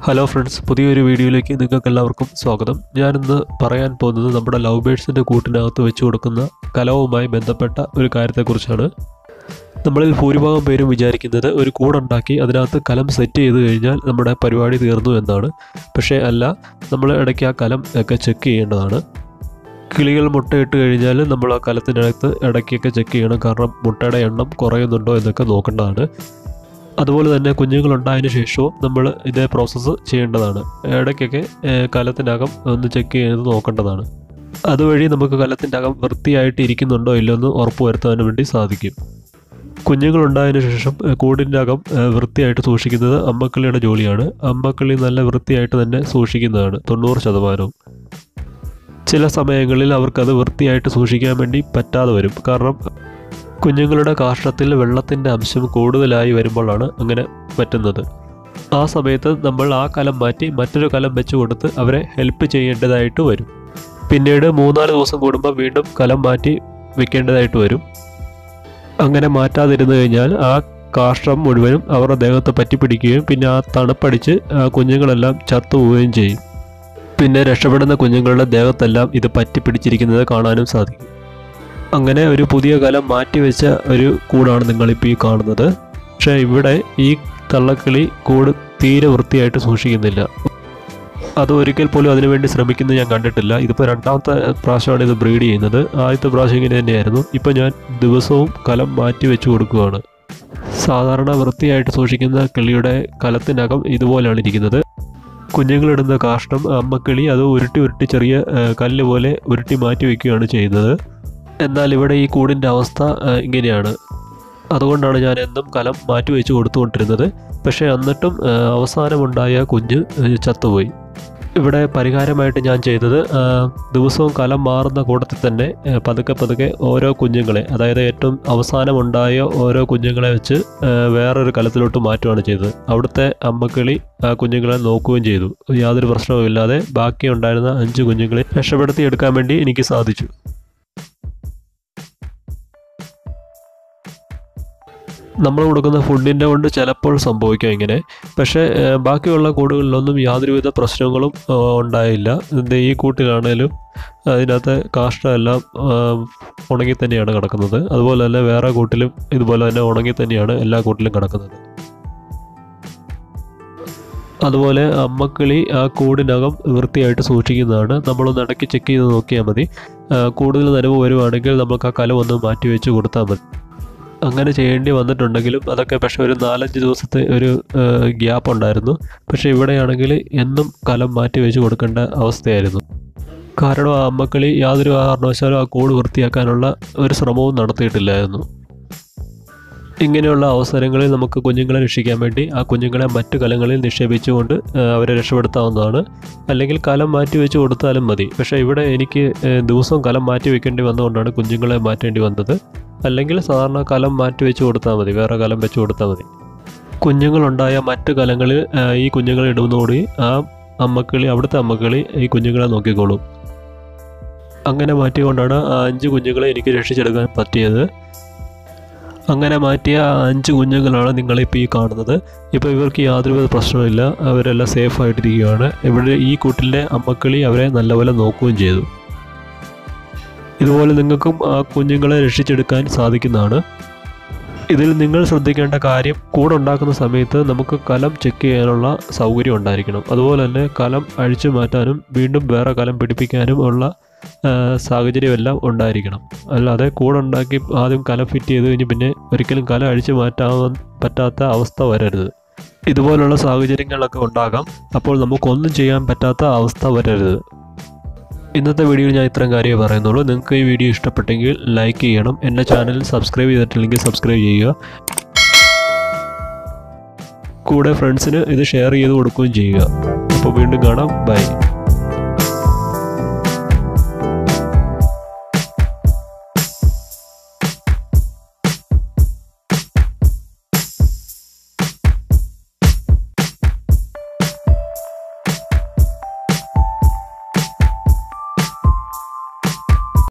hello friends പുതിയൊരു വീഡിയോയിലേക്ക് നിങ്ങൾക്ക് എല്ലാവർക്കും സ്വാഗതം ഞാനിന്ന് പറയാൻ പോകുന്നത് നമ്മുടെ ലവ് ബേഡ്സിൻ്റെ കൂട്ടിനകത്ത് വെച്ച് കൊടുക്കുന്ന കലവുമായി ബന്ധപ്പെട്ട ഒരു കാര്യത്തെക്കുറിച്ചാണ് നമ്മളിൽ ഭൂരിഭാഗം പേരും വിചാരിക്കുന്നത് ഒരു കൂടുണ്ടാക്കി അതിനകത്ത് കലം സെറ്റ് ചെയ്ത് കഴിഞ്ഞാൽ നമ്മുടെ പരിപാടി തീർന്നു എന്നാണ് പക്ഷേ അല്ല നമ്മൾ ഇടയ്ക്ക് ആ കലം ഒക്കെ ചെക്ക് ചെയ്യേണ്ടതാണ് കിളികൾ മുട്ടയിട്ട് കഴിഞ്ഞാൽ നമ്മൾ ആ കലത്തിനകത്ത് ഇടയ്ക്കൊക്കെ ചെക്ക് ചെയ്യണം കാരണം മുട്ടയുടെ എണ്ണം കുറയുന്നുണ്ടോ എന്നൊക്കെ നോക്കേണ്ടതാണ് അതുപോലെ തന്നെ കുഞ്ഞുങ്ങളുണ്ടായതിനു ശേഷവും നമ്മൾ ഇതേ പ്രോസസ്സ് ചെയ്യേണ്ടതാണ് ഇടയ്ക്കൊക്കെ ഏഹ്, കലത്തിനകം ഒന്ന് ചെക്ക് ചെയ്ത് നോക്കേണ്ടതാണ് അതുവഴി നമുക്ക് കലത്തിൻ്റെ അകം വൃത്തിയായിട്ട് ഇരിക്കുന്നുണ്ടോ ഇല്ലയോ എന്ന് ഉറപ്പ് വരുത്താൻ വേണ്ടി സാധിക്കും കുഞ്ഞുങ്ങളുണ്ടായതിനു ശേഷം ഏഹ്, കൂടിൻ്റെ അകം ഏഹ്, വൃത്തിയായിട്ട് സൂക്ഷിക്കുന്നത് അമ്മക്കിളിയുടെ ജോലിയാണ് അമ്മക്കിളി നല്ല വൃത്തിയായിട്ട് തന്നെ സൂക്ഷിക്കുന്നതാണ് തൊണ്ണൂറ് ശതമാനവും ചില സമയങ്ങളിൽ അവർക്കത് വൃത്തിയായിട്ട് സൂക്ഷിക്കാൻ വേണ്ടി പറ്റാതെ വരും കാരണം കുഞ്ഞുങ്ങളുടെ കാഷ്ടത്തിൽ വെള്ളത്തിൻ്റെ അംശം കൂടുതലായി വരുമ്പോഴാണ് അങ്ങനെ പറ്റുന്നത് ആ സമയത്ത് നമ്മൾ ആ കലം മാറ്റി മറ്റൊരു കലം വെച്ച് കൊടുത്ത് അവരെ ഹെൽപ്പ് ചെയ്യേണ്ടതായിട്ട് വരും പിന്നീട് മൂന്നാല് ദിവസം കൂടുമ്പോൾ വീണ്ടും കലം മാറ്റി വെക്കേണ്ടതായിട്ട് വരും അങ്ങനെ മാറ്റാതിരുന്നു കഴിഞ്ഞാൽ ആ കാഷ്ടം മുഴുവനും അവരുടെ ദേഹത്ത് പറ്റിപ്പിടിക്കുകയും പിന്നെ ആ തണുപ്പടിച്ച് ആ കുഞ്ഞുങ്ങളെല്ലാം ചത്തുപോവുകയും ചെയ്യും പിന്നെ രക്ഷപ്പെടുന്ന കുഞ്ഞുങ്ങളുടെ ദേഹത്തെല്ലാം ഇത് പറ്റിപ്പിടിച്ചിരിക്കുന്നത് കാണാനും സാധിക്കും അങ്ങനെ ഒരു പുതിയ കലം മാറ്റിവെച്ച ഒരു കൂടാണ് നിങ്ങളിപ്പോൾ ഈ കാണുന്നത് പക്ഷേ ഇവിടെ ഈ തള്ളക്കിളി കൂട് തീരെ വൃത്തിയായിട്ട് സൂക്ഷിക്കുന്നില്ല അത് ഒരിക്കൽ പോലും അതിനുവേണ്ടി ശ്രമിക്കുന്നത് ഞാൻ കണ്ടിട്ടില്ല ഇതിപ്പോൾ രണ്ടാമത്തെ പ്രാവശ്യമാണ് ഇത് ബ്രീഡ് ചെയ്യുന്നത് ആദ്യത്തെ പ്രാവശ്യം ഇങ്ങനെ തന്നെയായിരുന്നു ഇപ്പോൾ ഞാൻ ദിവസവും കലം മാറ്റി വെച്ച് കൊടുക്കുകയാണ് സാധാരണ വൃത്തിയായിട്ട് സൂക്ഷിക്കുന്ന കിളിയുടെ കലത്തിനകം ഇതുപോലെയാണ് ഇരിക്കുന്നത് കുഞ്ഞുങ്ങളിടുന്ന കാഷ്ടം അമ്മക്കിളി അത് ഉരുട്ടി ഉരുട്ടി ചെറിയ ആ, കല്ല് പോലെ ഉരുട്ടി മാറ്റി വയ്ക്കുകയാണ് ചെയ്യുന്നത് എന്നാൽ ഇവിടെ ഈ കൂടിൻ്റെ അവസ്ഥ ആ, ഇങ്ങനെയാണ് അതുകൊണ്ടാണ് ഞാൻ എന്നും കലം മാറ്റി വെച്ച് കൊടുത്തുകൊണ്ടിരുന്നത് പക്ഷേ എന്നിട്ടും ആ, അവസാനമുണ്ടായ കുഞ്ഞ് ആ, ചത്തുപോയി ഇവിടെ പരിഹാരമായിട്ട് ഞാൻ ചെയ്തത് ആ, ദിവസവും കലം മാറുന്ന കൂട്ടത്തിൽ തന്നെ ആ, പതുക്കെ പതുക്കെ ഓരോ കുഞ്ഞുങ്ങളെ അതായത് ഏറ്റവും അവസാനമുണ്ടായ ഓരോ കുഞ്ഞുങ്ങളെ വെച്ച് ആ, വേറൊരു കലത്തിലോട്ട് മാറ്റുകയാണ് ചെയ്തത് അവിടുത്തെ അമ്മക്കിളി ആ കുഞ്ഞുങ്ങളെ നോക്കുകയും ചെയ്തു യാതൊരു പ്രശ്നവുമില്ലാതെ ബാക്കി ഉണ്ടായിരുന്ന അഞ്ച് കുഞ്ഞുങ്ങളെ രക്ഷപ്പെടുത്തി എടുക്കാൻ വേണ്ടി എനിക്ക് സാധിച്ചു നമ്മൾ കൊടുക്കുന്ന ഫുഡിൻ്റെ കൊണ്ട് ചിലപ്പോൾ സംഭവിക്കാം ഇങ്ങനെ പക്ഷേ ഏഹ്, ബാക്കിയുള്ള കൂടുകളിലൊന്നും യാതൊരുവിധ പ്രശ്നങ്ങളും ആ, ഉണ്ടായില്ല ഇത് ഈ കൂട്ടിലാണേലും അതിനകത്ത് കാഷ്ടമെല്ലാം ആ, ഉണങ്ങി തന്നെയാണ് കിടക്കുന്നത് അതുപോലെ തന്നെ വേറെ കൂട്ടിലും ഇതുപോലെ തന്നെ ഉണങ്ങി തന്നെയാണ് എല്ലാ കൂട്ടിലും കിടക്കുന്നത് അതുപോലെ അമ്മക്കിളി ആ കൂടിനകം വൃത്തിയായിട്ട് സൂക്ഷിക്കുന്നതാണ് നമ്മളൊന്ന് ഇടയ്ക്ക് ചെക്ക് ചെയ്ത് നോക്കിയാൽ മതി ആ, കൂടുതൽ നനവ് വരുവാണെങ്കിൽ നമുക്ക് ആ കലം ഒന്ന് മാറ്റി വെച്ച് കൊടുത്താൽ മതി അങ്ങനെ ചെയ്യേണ്ടി വന്നിട്ടുണ്ടെങ്കിലും അതൊക്കെ പക്ഷേ ഒരു നാലഞ്ച് ദിവസത്തെ ഒരു ഗ്യാപ്പ് ഉണ്ടായിരുന്നു പക്ഷേ ഇവിടെയാണെങ്കിൽ എന്നും കലം മാറ്റി വെച്ച് കൊടുക്കേണ്ട അവസ്ഥയായിരുന്നു കാരണം ആ അമ്മക്കളി യാതൊരു കാരണവശാലും ആ കൂട് വൃത്തിയാക്കാനുള്ള ഒരു ശ്രമവും നടത്തിയിട്ടില്ലായിരുന്നു ഇങ്ങനെയുള്ള അവസരങ്ങളിൽ നമുക്ക് കുഞ്ഞുങ്ങളെ രക്ഷിക്കാൻ വേണ്ടി ആ കുഞ്ഞുങ്ങളെ മറ്റു കലങ്ങളിൽ നിക്ഷേപിച്ചുകൊണ്ട് ആ, അവരെ രക്ഷപ്പെടുത്താവുന്നതാണ് അല്ലെങ്കിൽ കലം മാറ്റി വെച്ച് കൊടുത്താലും മതി പക്ഷേ ഇവിടെ എനിക്ക് ഏ, ദിവസവും കലം മാറ്റി വെക്കേണ്ടി വന്നുകൊണ്ടാണ് കുഞ്ഞുങ്ങളെ മാറ്റേണ്ടി വന്നത് അല്ലെങ്കിൽ സാധാരണ കലം മാറ്റി വെച്ച് കൊടുത്താൽ മതി വേറെ കലം വെച്ച് കൊടുത്താൽ മതി കുഞ്ഞുങ്ങളുണ്ടായ മറ്റ് കലങ്ങളിൽ ആ, ഈ കുഞ്ഞുങ്ങളെ ഇടുന്നതോടെ ആ അമ്മക്കിളി അവിടുത്തെ അമ്മക്കിളി ഈ കുഞ്ഞുങ്ങളെ നോക്കിക്കോളും അങ്ങനെ മാറ്റിക്കൊണ്ടാണ് ആ അഞ്ച് കുഞ്ഞുങ്ങളെ എനിക്ക് രക്ഷിച്ചെടുക്കാൻ പറ്റിയത് അങ്ങനെ മാറ്റിയ ആ അഞ്ച് കുഞ്ഞുങ്ങളാണ് നിങ്ങളിപ്പോൾ ഈ കാണുന്നത് ഇപ്പോൾ ഇവർക്ക് യാതൊരുവിധ പ്രശ്നമില്ല അവരെല്ലാം സേഫ് ആയിട്ടിരിക്കുകയാണ് ഇവിടെ ഈ കൂട്ടിലെ അമ്മക്കിളി അവരെ നല്ലപോലെ നോക്കുകയും ചെയ്തു ഇതുപോലെ നിങ്ങൾക്കും ആ കുഞ്ഞുങ്ങളെ രക്ഷിച്ചെടുക്കാൻ സാധിക്കുന്നതാണ് ഇതിൽ നിങ്ങൾ ശ്രദ്ധിക്കേണ്ട കാര്യം കൂടെ ഉണ്ടാക്കുന്ന സമയത്ത് നമുക്ക് കലം ചെക്ക് ചെയ്യാനുള്ള സൗകര്യം ഉണ്ടായിരിക്കണം അതുപോലെ തന്നെ കലം അഴിച്ചു മാറ്റാനും വീണ്ടും വേറെ കലം പിടിപ്പിക്കാനും ഉള്ള ആ, സാഹചര്യമെല്ലാം ഉണ്ടായിരിക്കണം അല്ലാതെ കൂടെ ഉണ്ടാക്കി ആദ്യം കലം ഫിറ്റ് ചെയ്ത് കഴിഞ്ഞ് പിന്നെ ഒരിക്കലും കലം അഴിച്ചു മാറ്റാൻ പറ്റാത്ത അവസ്ഥ വരരുത് ഇതുപോലുള്ള സാഹചര്യങ്ങളൊക്കെ ഉണ്ടാകാം അപ്പോൾ നമുക്കൊന്നും ചെയ്യാൻ പറ്റാത്ത അവസ്ഥ വരരുത് ഇന്നത്തെ വീഡിയോയിൽ ഞാൻ ഇത്രയും കാര്യമേ പറയുന്നുള്ളൂ നിങ്ങൾക്ക് ഈ വീഡിയോ ഇഷ്ടപ്പെട്ടെങ്കിൽ ലൈക്ക് ചെയ്യണം എൻ്റെ ചാനൽ സബ്സ്ക്രൈബ് ചെയ്തിട്ടില്ലെങ്കിൽ സബ്സ്ക്രൈബ് ചെയ്യുക കൂടെ ഫ്രണ്ട്സിന് ഇത് ഷെയർ ചെയ്ത് കൊടുക്കുകയും ചെയ്യുക അപ്പോൾ വീണ്ടും കാണാം ബൈ